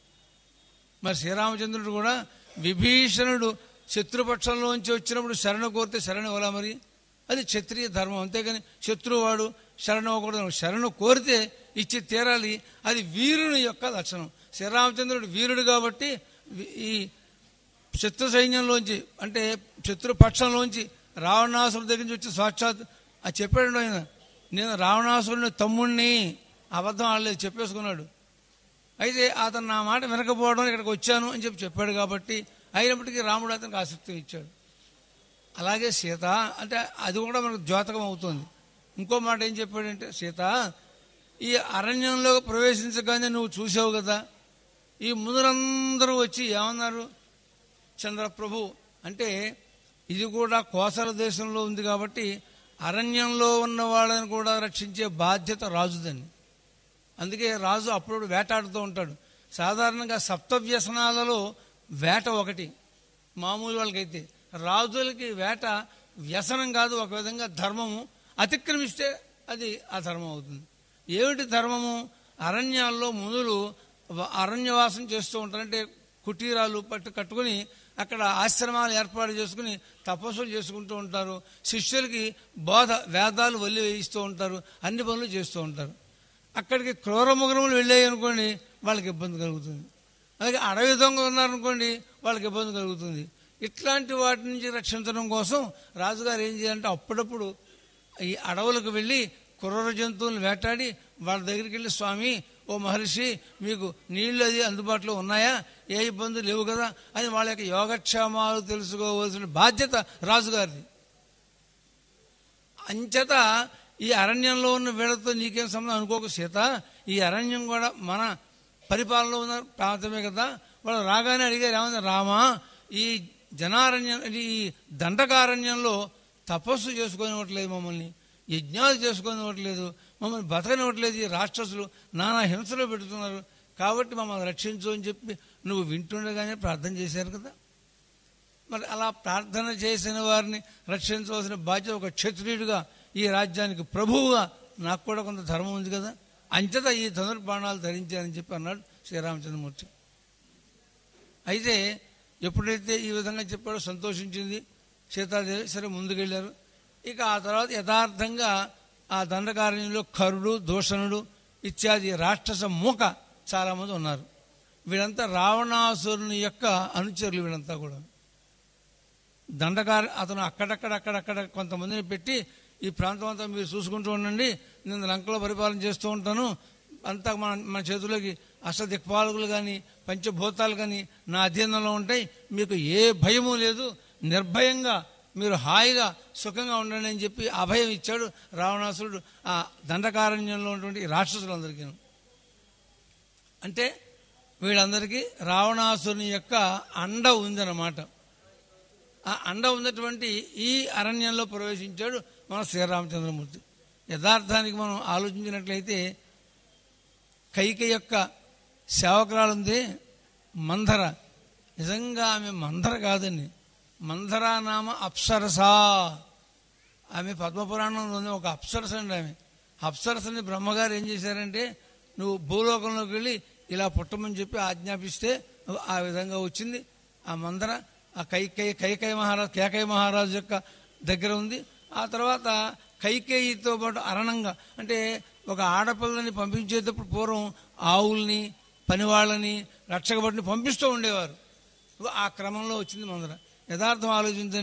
మరి శ్రీరామచంద్రుడు కూడా విభీషణుడు శత్రుపక్షంలోంచి వచ్చినప్పుడు శరణు కోరితే శరణు ఇవ్వాలా మరి అది క్షత్రియ ధర్మం అంతేగాని శత్రువాడు శరణు ఇవ్వకూడదు శరణు కోరితే ఇచ్చి తీరాలి అది వీరుని యొక్క లక్షణం శ్రీరామచంద్రుడు వీరుడు కాబట్టి వి- ఈ శత్రు సైన్యంలోంచి అంటే శత్రు పక్షంలోంచి రావణాసురుడి దగ్గర నుంచి వచ్చి సాక్షాత్ అది చెప్పాడు ఆయన నేను రావణాసురుని తమ్ముణ్ణి అబద్ధం ఆడలేదు చెప్పేసుకున్నాడు అయితే అతను నా మాట వినకపోవడం ఇక్కడికి వచ్చాను అని చెప్పి చెప్పాడు కాబట్టి అయినప్పటికీ రాముడు అతనికి ఆసక్తి ఇచ్చాడు అలాగే సీత అంటే అది కూడా మనకు ద్యోతకం అవుతుంది ఇంకో మాట ఏం చెప్పాడంటే సీత ఈ అరణ్యంలో ప్రవేశించగానే నువ్వు చూసావు కదా ఈ మునులందరూ వచ్చి ఏమన్నారు చంద్రప్రభు అంటే ఇది కూడా కోసల దేశంలో ఉంది కాబట్టి అరణ్యంలో ఉన్న వాళ్ళని కూడా రక్షించే బాధ్యత రాజుదని అందుకే రాజు అప్పుడప్పుడు వేటాడుతూ ఉంటాడు సాధారణంగా సప్త వ్యసనాలలో వేట ఒకటి మామూలు వాళ్ళకైతే రాజులకి వేట వ్యసనం కాదు ఒక విధంగా ధర్మము అతిక్రమిస్తే అది అధర్మం అవుతుంది ఏమిటి ధర్మము అరణ్యాల్లో మునులు వ- అరణ్యవాసం చేస్తూ ఉంటారు అంటే కుటీరాలు పట్టు కట్టుకుని అక్కడ ఆశ్రమాలు ఏర్పాటు చేసుకుని తపస్సులు చేసుకుంటూ ఉంటారు శిష్యులకి బోధ వేదాలు వల్లి వేయిస్తూ ఉంటారు అన్ని పనులు చేస్తూ ఉంటారు అక్కడికి క్రూరముగ్రములు వెళ్ళాయి అనుకోండి వాళ్ళకి ఇబ్బంది కలుగుతుంది అలాగే అడవి దొంగ ఉన్నారనుకోండి వాళ్ళకి ఇబ్బంది కలుగుతుంది ఇట్లాంటి వాటి నుంచి రక్షించడం కోసం రాజుగారు ఏం చేయాలంటే అప్పుడప్పుడు ఈ అడవులకు వెళ్ళి క్రూర జంతువులను వేటాడి వాళ్ళ దగ్గరికి వెళ్ళి స్వామి ఓ మహర్షి మీకు నీళ్లు అది అందుబాటులో ఉన్నాయా ఏ ఇబ్బందులు లేవు కదా అని వాళ్ళ యొక్క యోగక్షేమాలు తెలుసుకోవాల్సిన బాధ్యత రాజుగారిది అంచేత ఈ అరణ్యంలో ఉన్న వీళ్ళతో నీకేం సంబంధం అనుకోక సీత ఈ అరణ్యం కూడా మన పరిపాలనలో ఉన్న ప్రాంతమే కదా వాళ్ళు రాగానే అడిగారు ఏమన్నా రామా ఈ జనారణ్యం ఈ దండకారణ్యంలో తపస్సు చేసుకొనివ్వట్లేదు మమ్మల్ని యజ్ఞాలు చేసుకొనివ్వట్లేదు మమ్మల్ని బతకనివ్వట్లేదు ఈ రాక్షసులు నానా హింసలు పెడుతున్నారు కాబట్టి మమ్మల్ని రక్షించు అని చెప్పి నువ్వు వింటుండగానే ప్రార్థన చేశారు కదా మరి అలా ప్రార్థన చేసిన వారిని రక్షించవలసిన బాధ్యత ఒక క్షత్రియుడిగా ఈ రాజ్యానికి ప్రభువుగా నాకు కూడా కొంత ధర్మం ఉంది కదా అంచేత ఈ ధనుర్బాణాలు ధరించానని చెప్పి అన్నాడు శ్రీరామచంద్రమూర్తి అయితే ఎప్పుడైతే ఈ విధంగా చెప్పాడో సంతోషించింది సీతాదేవి సరే ముందుకెళ్ళారు ఇక ఆ తర్వాత యథార్థంగా ఆ దండకారణ్యంలో కరుడు దూషణుడు ఇత్యాది రాక్షస మూక చాలామంది ఉన్నారు వీళ్ళంతా రావణాసురుని యొక్క అనుచరులు వీళ్ళంతా కూడా దండకార అతను అక్కడక్కడ అక్కడక్కడ కొంతమందిని పెట్టి ఈ ప్రాంతం అంతా మీరు చూసుకుంటూ ఉండండి నేను లంకలో పరిపాలన చేస్తూ ఉంటాను అంతా మన మన చేతుల్లోకి అష్టదిక్పాలకులు కానీ పంచభూతాలు కానీ నా అధీనంలో ఉంటాయి మీకు ఏ భయము లేదు నిర్భయంగా మీరు హాయిగా సుఖంగా ఉండండి అని చెప్పి అభయం ఇచ్చాడు రావణాసురుడు ఆ దండకారణ్యంలో ఉన్నటువంటి రాక్షసులందరికీ అంటే వీళ్ళందరికీ రావణాసురుని యొక్క అండ ఉందన్నమాట ఆ అండ ఉన్నటువంటి ఈ అరణ్యంలో ప్రవేశించాడు మన శ్రీరామచంద్రమూర్తి యథార్థానికి మనం ఆలోచించినట్లయితే కైక యొక్క సేవకురాలు ఉంది మంధర నిజంగా ఆమె మంధర కాదండి మంధర నామ అప్సరసా ఆమె పద్మపురాణంలో ఉంది ఒక అప్సరస అండి ఆమె అప్సరసని బ్రహ్మగారు ఏం చేశారంటే నువ్వు భూలోకంలోకి వెళ్ళి ఇలా పుట్టమని చెప్పి ఆజ్ఞాపిస్తే నువ్వు ఆ విధంగా వచ్చింది ఆ మందర ఆ కైకై కైకై మహారాజు కేకై మహారాజు యొక్క దగ్గర ఉంది ఆ తర్వాత కైకేయితో పాటు అరణంగా అంటే ఒక ఆడపిల్లని పంపించేటప్పుడు పూర్వం ఆవుల్ని పనివాళ్ళని రక్షకబడిని పంపిస్తూ ఉండేవారు ఆ క్రమంలో వచ్చింది మందర యథార్థం ఆలోచించండి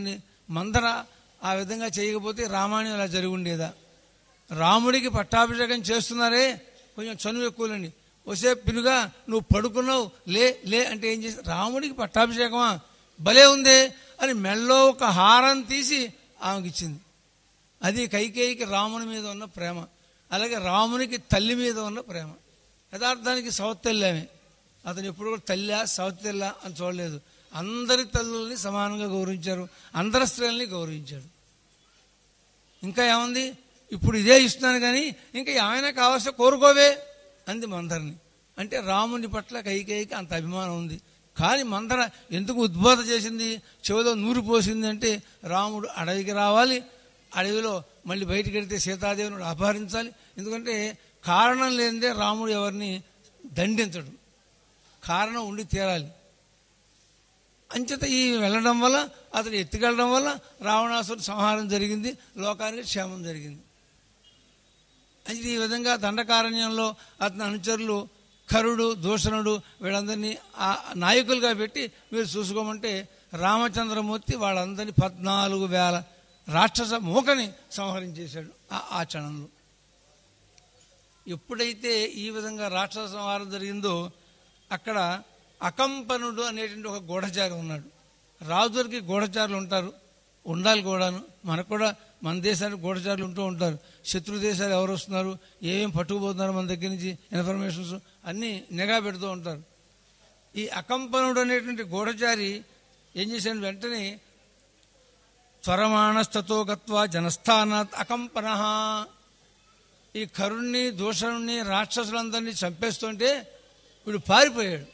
మందర ఆ విధంగా చేయకపోతే రామాయణం ఇలా జరిగి ఉండేదా రాముడికి పట్టాభిషేకం చేస్తున్నారే కొంచెం చనువు ఎక్కువలండి వసే పిలుగా నువ్వు పడుకున్నావు లే లే అంటే ఏం చేసి రాముడికి పట్టాభిషేకమా భలే ఉందే అని మెళ్ళో ఒక హారం తీసి ఆమెకి ఇచ్చింది అది కైకేయికి రాముని మీద ఉన్న ప్రేమ అలాగే రామునికి తల్లి మీద ఉన్న ప్రేమ యథార్థానికి సవత్తెల్లి ఆమె అతను ఎప్పుడు కూడా తల్లా సవత్తెల్లా అని చూడలేదు అందరి తల్లుల్ని సమానంగా గౌరవించారు అందరి స్త్రీలని గౌరవించాడు ఇంకా ఏముంది ఇప్పుడు ఇదే ఇస్తున్నాను కానీ ఇంకా ఏమైనా కావాల్సి కోరుకోవే అంది మందరిని అంటే రాముని పట్ల కైకేయికి అంత అభిమానం ఉంది కానీ మందర ఎందుకు ఉద్బోధ చేసింది చెవిలో నూరు పోసింది అంటే రాముడు అడవికి రావాలి అడవిలో మళ్ళీ బయటికి వెడితే సీతాదేవిని అపహరించాలి ఎందుకంటే కారణం లేనిదే రాముడు ఎవరిని దండించడు కారణం ఉండి తీరాలి అంచేత ఈ వెళ్ళడం వల్ల అతను ఎత్తుకెళ్ళడం వల్ల రావణాసుడు సంహారం జరిగింది లోకానికి క్షేమం జరిగింది అయితే ఈ విధంగా దండకారణ్యంలో అతని అనుచరులు కరుడు దూషణుడు వీళ్ళందరినీ ఆ నాయకులుగా పెట్టి మీరు చూసుకోమంటే రామచంద్రమూర్తి వాళ్ళందరినీ పద్నాలుగు వేల రాక్షస మూకని సంహరించేశాడు ఆ ఆచరణలో ఎప్పుడైతే ఈ విధంగా రాక్షస సంహారం జరిగిందో అక్కడ అకంపనుడు అనేటువంటి ఒక గూఢచారి ఉన్నాడు రాజులకి గూఢచారులు ఉంటారు ఉండాలి కూడాను మనకు కూడా మన దేశానికి గూఢచారులు ఉంటూ ఉంటారు శత్రు దేశాలు ఎవరు వస్తున్నారు ఏమేం పట్టుకుపోతున్నారు మన దగ్గర నుంచి ఇన్ఫర్మేషన్స్ అన్నీ నిఘా పెడుతూ ఉంటారు ఈ అకంపనుడు అనేటువంటి గూఢచారి ఏం చేశాడు వెంటనే త్వరమాణస్తతో గత్వా జనస్థానాత్ అకంపన ఈ కరుణ్ణి దూషణుణ్ణి రాక్షసులందరినీ చంపేస్తుంటే వీడు పారిపోయాడు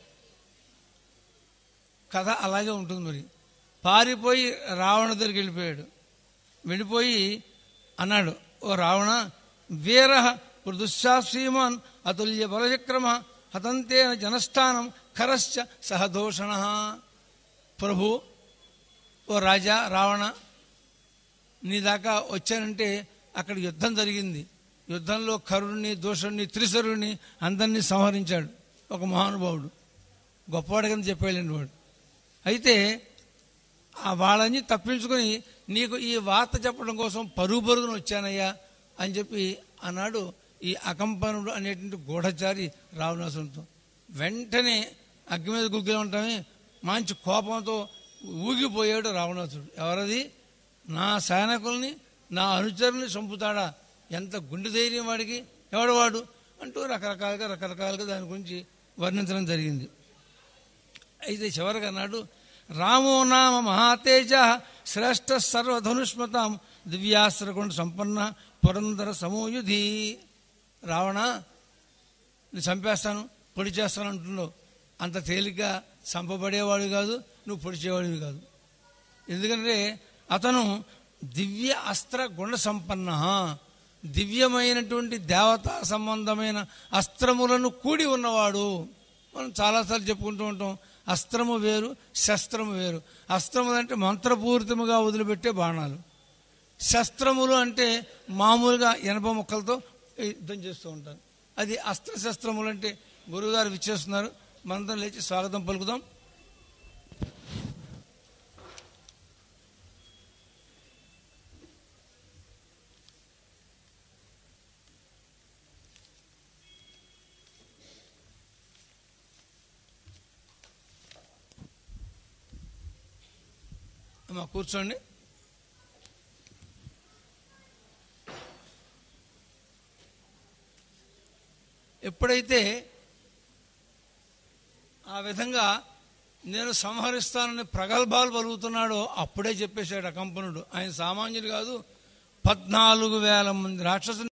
కథ అలాగే ఉంటుంది మరి పారిపోయి రావణ దగ్గరికి వెళ్ళిపోయాడు వెళ్ళిపోయి అన్నాడు ఓ రావణ వీర మృదుశ్శాశ్రీమాన్ అతుల్య బలచక్రమ హతంతేన జనస్థానం ఖరశ్చ సహదోషణ ప్రభు ఓ రాజా రావణ నీ దాకా వచ్చానంటే అక్కడ యుద్ధం జరిగింది యుద్ధంలో కరుణ్ణి దోషుణ్ణి త్రిశరుణ్ణి అందరినీ సంహరించాడు ఒక మహానుభావుడు గొప్పవాడు కింద చెప్పేళ్ళండి వాడు అయితే ఆ వాళ్ళని తప్పించుకొని నీకు ఈ వార్త చెప్పడం కోసం పరుగు పరుగున వచ్చానయ్యా అని చెప్పి అన్నాడు ఈ అకంపనుడు అనేటువంటి గూఢచారి రావణాసునితో వెంటనే అగ్గి మీద గుగ్గిలో ఉంటామే మంచి కోపంతో ఊగిపోయాడు రావణాసుడు ఎవరది నా సైనికుల్ని నా అనుచరుల్ని చంపుతాడా ఎంత గుండె ధైర్యం వాడికి ఎవడు వాడు అంటూ రకరకాలుగా రకరకాలుగా దాని గురించి వర్ణించడం జరిగింది అయితే చివరికి అన్నాడు రామో నామ మహాతేజ శ్రేష్ఠ సర్వధనుష్మతాం దివ్యాస్త్రకుండ సంపన్న పురంధర సమోయుధి రావణ నేను చంపేస్తాను పొడి చేస్తాను అంటున్నావు అంత తేలిగ్గా చంపబడేవాడు కాదు నువ్వు పొడిచేవాడివి కాదు ఎందుకంటే అతను దివ్య అస్త్ర గుణ సంపన్న దివ్యమైనటువంటి దేవతా సంబంధమైన అస్త్రములను కూడి ఉన్నవాడు మనం చాలాసార్లు చెప్పుకుంటూ ఉంటాం అస్త్రము వేరు శస్త్రము వేరు అస్త్రములు అంటే మంత్రపూరితముగా వదిలిపెట్టే బాణాలు శస్త్రములు అంటే మామూలుగా ఎనప ముక్కలతో యుద్ధం చేస్తూ ఉంటారు అది అస్త్ర శస్త్రములు అంటే గురువుగారు విచ్చేస్తున్నారు మనందరం లేచి స్వాగతం పలుకుదాం అమ్మా కూర్చోండి ఎప్పుడైతే ఆ విధంగా నేను సంహరిస్తానని ప్రగల్భాలు పలుకుతున్నాడో అప్పుడే చెప్పేశాడు అకంపనుడు ఆయన సామాన్యుడు కాదు పద్నాలుగు వేల మంది రాక్షసుని